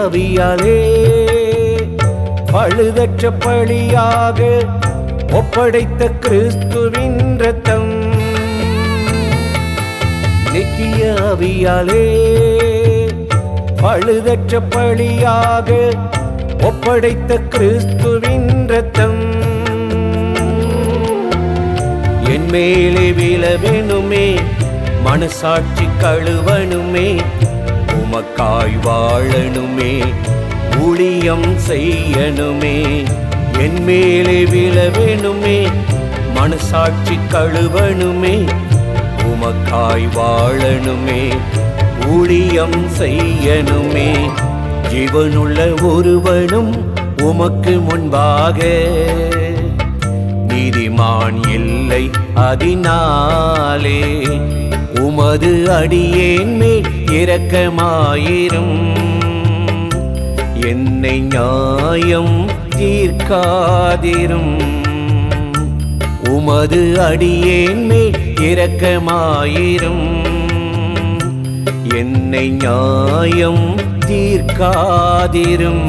ஆவியாலே பழுதற்ற பழியாக ஒப்படைத்த கிறிஸ்துவின் ரத்தம் நித்திய ஆவியாலே பழுதற்ற பழியாக ஒப்படைத்த கிறிஸ்துவின் ரத்தம் என் மேலே விழவேணுமே மனசாட்சி கழுவணுமே உமக்காய் வாழணுமே ஊழியம் செய்யணுமே என் மேலே விழவேணுமே மனசாட்சி கழுவணுமே உமக்காய் வாழணுமே ஊழியம் செய்யணுமே ஜீவனுள்ள ஒருவனும் உமக்கு முன்பாக நீதிமான் இல்லை அதினாலே உமது அடியேன் மேல் இரக்கமாயிரும் என்னை நியாயம் தீர்க்காதிரும் உமது அடியேன் மேல் இரக்கமாயிரும் என்னை நியாயம் தீர்க்காதிரும்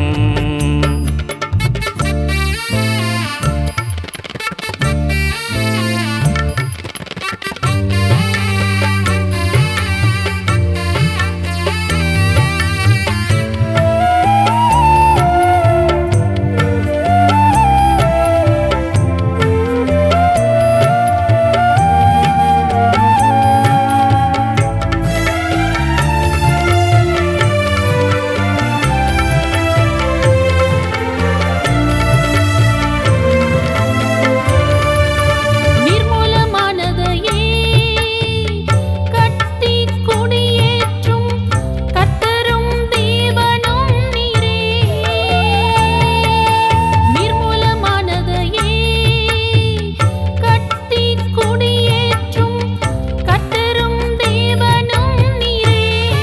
நிர்மூலமானதையே கட்டி குடியேற்றும் கர்த்தரும் தேவனும் நீரே நிர்மூலமானதையே கட்டி குடியேற்றும் கர்த்தரும் தேவனும் நீரே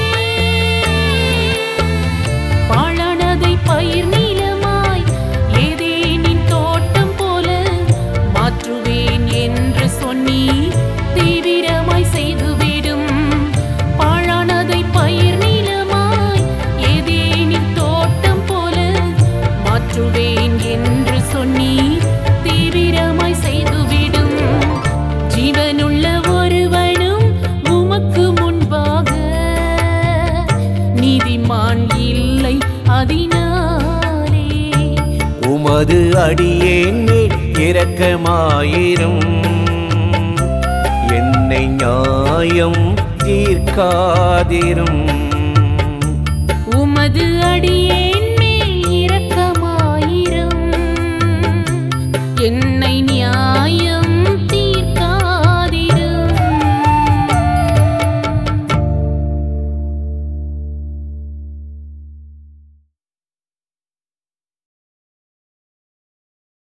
பாழானதை பயிர் நீளமாய் ஏதேனின் தோட்டம் போல மாற்றுவேன் என்று சொன்னி தீவிரமாய் செய்துவிடும் பாழானதை பயிர் நீளமாய் ஏதேனின் தோட்டம் போல மாற்றுவேன் என்று சொன்னி தீவிரமாய் செய்துவிடும் ஜீவனுள்ள ஒருவனும் உமக்கு முன்பாக நீதிமான் இல்லை அதினாலே உமது அடியேன் மேல் இரக்கமாயிரும் என்னை நியாயம் தீர்க்காதிரும் உமது அடியேன்